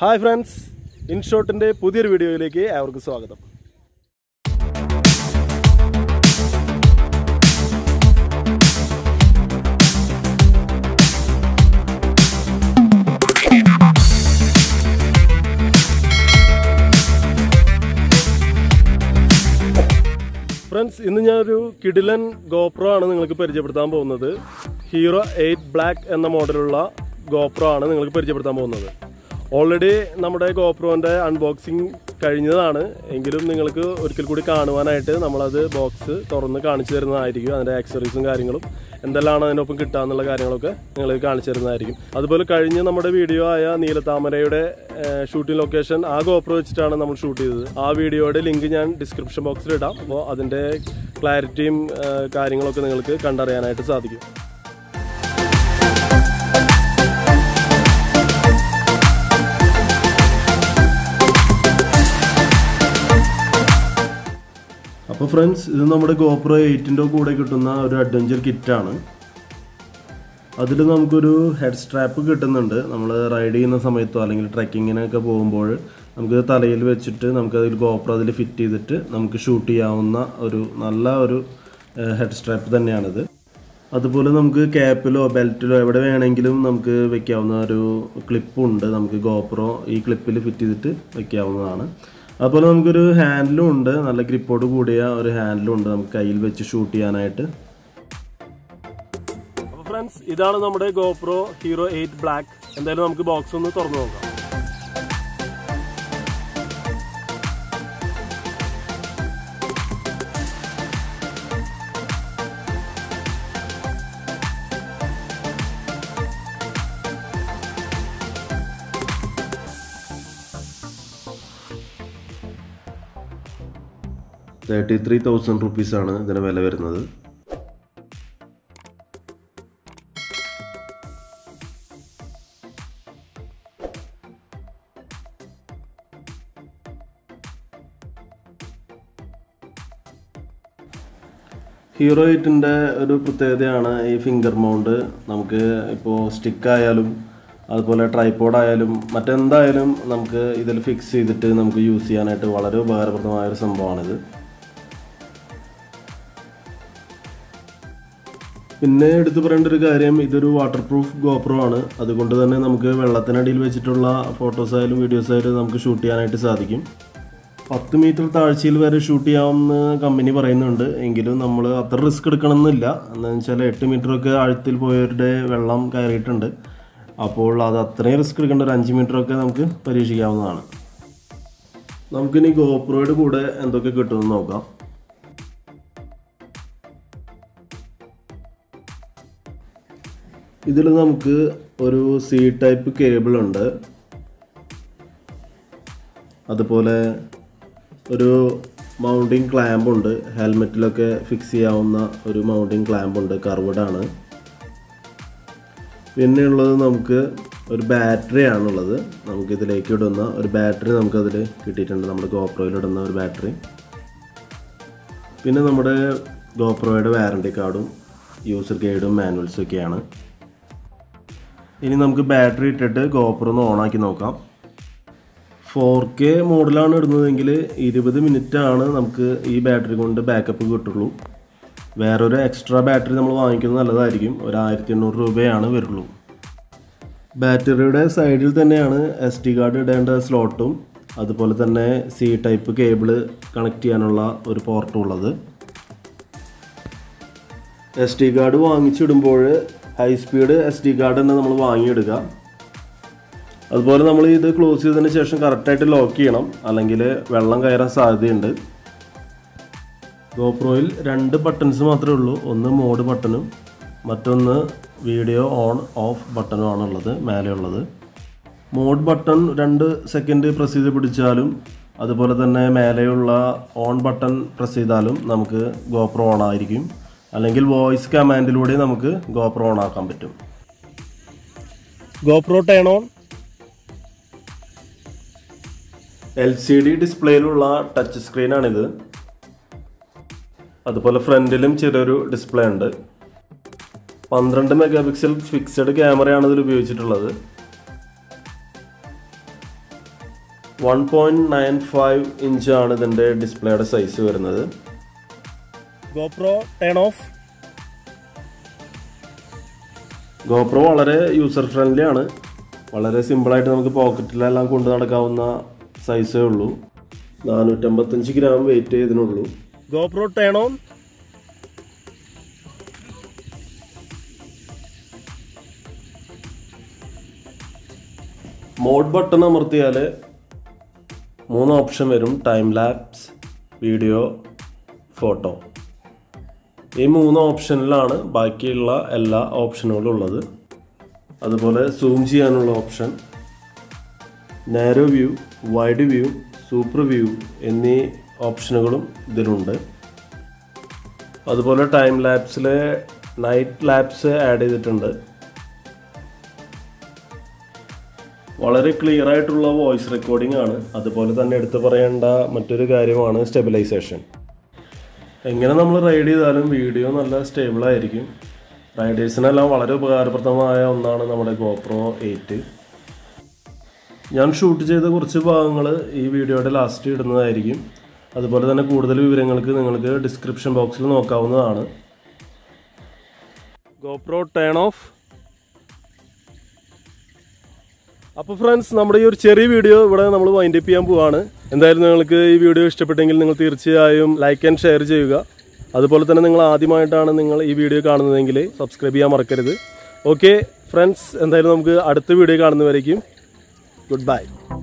hi friends ഇൻഷോട്ടിൻ്റെ പുതിയൊരു വീഡിയോയിലേക്ക് ഏവർക്കും സ്വാഗതം ഫ്രണ്ട്സ് ഇന്ന് ഞാനൊരു കിഡിലൻ ഗോപ്രോ ആണ് നിങ്ങൾക്ക് പരിചയപ്പെടുത്താൻ പോകുന്നത് ഹീറോ എയ്റ്റ് ബ്ലാക്ക് എന്ന മോഡലുള്ള ഗോപ്രോ ആണ് നിങ്ങൾക്ക് പരിചയപ്പെടുത്താൻ പോകുന്നത് ഓൾറെഡി നമ്മുടെ ഗോപ്രോൻ്റെ അൺബോക്സിങ് കഴിഞ്ഞതാണ് എങ്കിലും നിങ്ങൾക്ക് ഒരിക്കൽ കൂടി കാണുവാനായിട്ട് നമ്മളത് ബോക്സ് തുറന്ന് കാണിച്ചു തരുന്നതായിരിക്കും അതിൻ്റെ ആക്സറീസും കാര്യങ്ങളും എന്തെല്ലാം അതിനൊപ്പം കിട്ടുക എന്നുള്ള കാര്യങ്ങളൊക്കെ നിങ്ങൾക്ക് കാണിച്ചു തരുന്നതായിരിക്കും അതുപോലെ കഴിഞ്ഞ് നമ്മുടെ വീഡിയോ ആയ നീലത്താമരയുടെ ഷൂട്ടിംഗ് ലൊക്കേഷൻ ആ ഗോപ്രോ വെച്ചിട്ടാണ് നമ്മൾ ഷൂട്ട് ചെയ്തത് ആ വീഡിയോയുടെ ലിങ്ക് ഞാൻ ഡിസ്ക്രിപ്ഷൻ ബോക്സിൽ ഇടാം അപ്പോൾ അതിൻ്റെ ക്ലാരിറ്റിയും ഏഹ്, കാര്യങ്ങളൊക്കെ നിങ്ങൾക്ക് കണ്ടറിയാനായിട്ട് സാധിക്കും അപ്പോൾ ഫ്രണ്ട്സ് ഇത് നമ്മുടെ ഗോപ്രോ എയ്റ്റിൻ്റെ കൂടെ കിട്ടുന്ന ഒരു അഡ്വഞ്ചർ കിറ്റാണ് അതിൽ നമുക്കൊരു ഹെഡ് സ്ട്രാപ്പ് കിട്ടുന്നുണ്ട് നമ്മൾ റൈഡ് ചെയ്യുന്ന സമയത്തോ അല്ലെങ്കിൽ ട്രക്കിങ്ങിനൊക്കെ പോകുമ്പോൾ നമുക്ക് തലയിൽ വെച്ചിട്ട് നമുക്ക് അതിൽ ഗോപ്രോ അതിൽ ഫിറ്റ് ചെയ്തിട്ട് നമുക്ക് ഷൂട്ട് ചെയ്യാവുന്ന ഒരു നല്ല ഒരു ഹെഡ് സ്ട്രാപ്പ് തന്നെയാണിത് അതുപോലെ നമുക്ക് ക്യാപ്പിലോ ബെൽറ്റിലോ എവിടെ വേണമെങ്കിലും നമുക്ക് വെക്കാവുന്ന ഒരു ക്ലിപ്പുണ്ട് നമുക്ക് ഗോപ്രോ ഈ ക്ലിപ്പിൽ ഫിറ്റ് ചെയ്തിട്ട് വെക്കാവുന്നതാണ് അതുപോലെ നമുക്കൊരു ഹാൻഡിലും ഉണ്ട് നല്ല ഗ്രിപ്പോട് കൂടിയ ഒരു ഹാൻഡിലും ഉണ്ട് നമുക്ക് കയ്യിൽ വെച്ച് ഷൂട്ട് ചെയ്യാനായിട്ട് അപ്പോൾ ഫ്രണ്ട്സ് ഇതാണ് നമ്മുടെ ഗോപ്രോ ഹീറോ എയ്റ്റ് ബ്ലാക്ക് എന്തായാലും നമുക്ക് ബോക്സ് ഒന്ന് തുറന്നു നോക്കാം തേർട്ടി ത്രീ തൗസൻഡ് റുപ്പീസാണ് ഇതിന് വില വരുന്നത് ഹീറോ എയ്റ്റിൻ്റെ ഒരു പ്രത്യേകതയാണ് ഈ ഫിംഗർ മൗണ്ട് നമുക്ക് ഇപ്പോൾ സ്റ്റിക്ക് ആയാലും അതുപോലെ ട്രൈപോഡ് ആയാലും മറ്റെന്തായാലും നമുക്ക് ഇതിൽ ഫിക്സ് ചെയ്തിട്ട് നമുക്ക് യൂസ് ചെയ്യാനായിട്ട് വളരെ ഉപകാരപ്രദമായ ഒരു സംഭവമാണിത് പിന്നെ എടുത്തു പറയേണ്ട ഒരു കാര്യം ഇതൊരു വാട്ടർ പ്രൂഫ് ഗോപ്രോ ആണ് അതുകൊണ്ട് തന്നെ നമുക്ക് വെള്ളത്തിനടിയിൽ വെച്ചിട്ടുള്ള ഫോട്ടോസ് ആയാലും വീഡിയോസ് ആയാലും നമുക്ക് ഷൂട്ട് ചെയ്യാനായിട്ട് സാധിക്കും പത്ത് മീറ്റർ താഴ്ചയിൽ വരെ ഷൂട്ട് ചെയ്യാമെന്ന് കമ്പനി പറയുന്നുണ്ട് എങ്കിലും നമ്മൾ അത്ര റിസ്ക് എടുക്കണമെന്നില്ല എന്താണെന്ന് വെച്ചാൽ എട്ട് മീറ്ററൊക്കെ ആഴത്തിൽ പോയവരുടെ വെള്ളം കയറിയിട്ടുണ്ട് അപ്പോൾ അത് അത്രയും റിസ്ക് എടുക്കേണ്ട ഒരു അഞ്ച് മീറ്ററൊക്കെ നമുക്ക് പരീക്ഷിക്കാവുന്നതാണ് നമുക്കിനി ഗോപ്രോയുടെ കൂടെ എന്തൊക്കെ കിട്ടുമെന്ന് നോക്കാം ഇതിൽ നമുക്ക് ഒരു സി ടൈപ്പ് കേബിൾ ഉണ്ട് അതുപോലെ ഒരു മൗണ്ടിങ് ക്ലാമ്പ് ഉണ്ട് ഹെൽമെറ്റിലൊക്കെ ഫിക്സ് ചെയ്യാവുന്ന ഒരു മൗണ്ടിങ് ക്ലാമ്പ് ഉണ്ട് കർവഡാണ് പിന്നെ ഉള്ളത് നമുക്ക് ഒരു ബാറ്ററി ആണുള്ളത് നമുക്ക് ഇതിലേക്ക് ഇടുന്ന ഒരു ബാറ്ററി നമുക്കതിൽ കിട്ടിയിട്ടുണ്ട് നമ്മുടെ ഗോപ്രോയിൽ ഇടുന്ന ഒരു ബാറ്ററി പിന്നെ നമ്മുടെ ഗോപ്രോയുടെ വാറണ്ടി കാർഡും യൂസർ ഗൈഡും മാനുവൽസും ഒക്കെയാണ് ഇനി നമുക്ക് ബാറ്ററി ഇട്ടിട്ട് ഗോപ്രോ ഒന്ന് ഓണാക്കി നോക്കാം ഫോർ കെ മോഡലാണ് ഇടുന്നതെങ്കിൽ ഇരുപത് മിനിറ്റ് ആണ് നമുക്ക് ഈ ബാറ്ററി കൊണ്ട് ബാക്കപ്പ് കിട്ടുള്ളൂ വേറൊരു എക്സ്ട്രാ ബാറ്ററി നമ്മൾ വാങ്ങിക്കുന്നത് നല്ലതായിരിക്കും ഒരു ആയിരത്തി എണ്ണൂറ് രൂപയാണ് വരുള്ളൂ ബാറ്ററിയുടെ സൈഡിൽ തന്നെയാണ് എസ് ടി കാർഡ് ഇടേണ്ട സ്ലോട്ടും അതുപോലെ തന്നെ സി ടൈപ്പ് കേബിള് കണക്ട് ചെയ്യാനുള്ള ഒരു പോർട്ടും ഉള്ളത് എസ് ടി കാർഡ് വാങ്ങിച്ചിടുമ്പോൾ high speed S D card തന്നെ നമ്മൾ വാങ്ങിയെടുക്കുക അതുപോലെ നമ്മൾ ഇത് ക്ലോസ് ചെയ്തതിന് ശേഷം കറക്റ്റായിട്ട് ലോക്ക് ചെയ്യണം അല്ലെങ്കിൽ വെള്ളം കയറാൻ സാധ്യതയുണ്ട് ഗോപ്രോയിൽ രണ്ട് ബട്ടൺസ് മാത്രമേ ഉള്ളൂ ഒന്ന് മോഡ് ബട്ടണും മറ്റൊന്ന് വീഡിയോ ഓൺ ഓഫ് ബട്ടണും ആണുള്ളത് മേലെയുള്ളത് മോഡ് ബട്ടൺ രണ്ട് സെക്കൻഡ് പ്രസ് ചെയ്ത് പിടിച്ചാലും അതുപോലെ തന്നെ മേലെയുള്ള ഓൺ ബട്ടൺ പ്രസ് ചെയ്താലും നമുക്ക് ഗോപ്രോ ഓൺ ആയിരിക്കും അല്ലെങ്കിൽ വോയിസ് കമാൻഡിലൂടെ നമുക്ക് ഗോപ്രോ ഓൺ ആക്കാൻ പറ്റും GoPro turn on L C D ഡിസ്പ്ലേയിലുള്ള ടച്ച് സ്ക്രീനാണിത് അതുപോലെ ഫ്രണ്ടിലും ചെറിയൊരു ഡിസ്പ്ലേ ഉണ്ട് പന്ത്രണ്ട് മെഗാ പിക്സൽ ഫിക്സഡ് ക്യാമറയാണ് ഇതിൽ ഉപയോഗിച്ചിട്ടുള്ളത് വൺ പോയിൻറ്റ് നയൻ ഫൈവ് ഇഞ്ചാണ് ഇതിൻ്റെ ഡിസ്പ്ലേയുടെ സൈസ് വരുന്നത് ഗോപ്രോ ടേൺ ഓഫ് ഗോപ്രോ വളരെ യൂസർ ഫ്രണ്ട്ലി ആണ് വളരെ സിമ്പിളായിട്ട് നമുക്ക് പോക്കറ്റിലെല്ലാം കൊണ്ട് നടക്കാവുന്ന സൈസേ ഉള്ളൂ നാനൂറ്റമ്പത്തഞ്ച് ഗ്രാം വെയിറ്റ് ഇതിനുള്ളൂ GoPro turn on mode button അമർത്തിയാൽ മൂന്ന് ഓപ്ഷൻ വരും ടൈം ലാപ്സ് വീഡിയോ ഫോട്ടോ ഈ മൂന്ന് ഓപ്ഷനിലാണ് ബാക്കിയുള്ള എല്ലാ ഓപ്ഷനുകളും ഉള്ളത് അതുപോലെ സൂം ചെയ്യാനുള്ള option narrow view wide view super view എന്നീ ഓപ്ഷനുകളും ഇതിലുണ്ട് അതുപോലെ ടൈം ലാപ്സിലെ നൈറ്റ് ലാപ്സ് ആഡ് ചെയ്തിട്ടുണ്ട് വളരെ ക്ലിയർ ആയിട്ടുള്ള വോയിസ് റെക്കോർഡിംഗ് ആണ് അതുപോലെ തന്നെ എടുത്തു പറയേണ്ട മറ്റൊരു കാര്യമാണ് സ്റ്റെബിലൈസേഷൻ എങ്ങനെ നമ്മൾ റൈഡ് ചെയ്താലും വീഡിയോ നല്ല സ്റ്റേബിൾ ആയിരിക്കും റൈഡേഴ്സിനെല്ലാം വളരെ ഉപകാരപ്രദമായ ഒന്നാണ് നമ്മുടെ ഗോപ്രോ എയ്റ്റ് ഞാൻ ഷൂട്ട് ചെയ്ത കുറച്ച് ഭാഗങ്ങൾ ഈ വീഡിയോയുടെ ലാസ്റ്റ് ഇടുന്നതായിരിക്കും അതുപോലെ തന്നെ കൂടുതൽ വിവരങ്ങൾക്ക് നിങ്ങൾക്ക് ഡിസ്ക്രിപ്ഷൻ ബോക്സിൽ നോക്കാവുന്നതാണ് ഗോപ്രോ ടേൺ ഓഫ് അപ്പോൾ ഫ്രണ്ട്സ് നമ്മുടെ ഈ ഒരു ചെറിയ വീഡിയോ ഇവിടെ നമ്മൾ വൈൻഡ് അപ്പ് ചെയ്യാൻ പോവാണ് എന്തായാലും നിങ്ങൾക്ക് ഈ വീഡിയോ ഇഷ്ടപ്പെട്ടെങ്കിൽ നിങ്ങൾ തീർച്ചയായും ലൈക്ക് ആൻഡ് ഷെയർ ചെയ്യുക അതുപോലെ തന്നെ നിങ്ങൾ ആദ്യമായിട്ടാണ് നിങ്ങൾ ഈ വീഡിയോ കാണുന്നതെങ്കിൽ സബ്സ്ക്രൈബ് ചെയ്യാൻ മറക്കരുത് ഓക്കെ ഫ്രണ്ട്സ് എന്തായാലും നമുക്ക് അടുത്ത വീഡിയോ കാണുന്നവരേക്കും ഗുഡ് ബൈ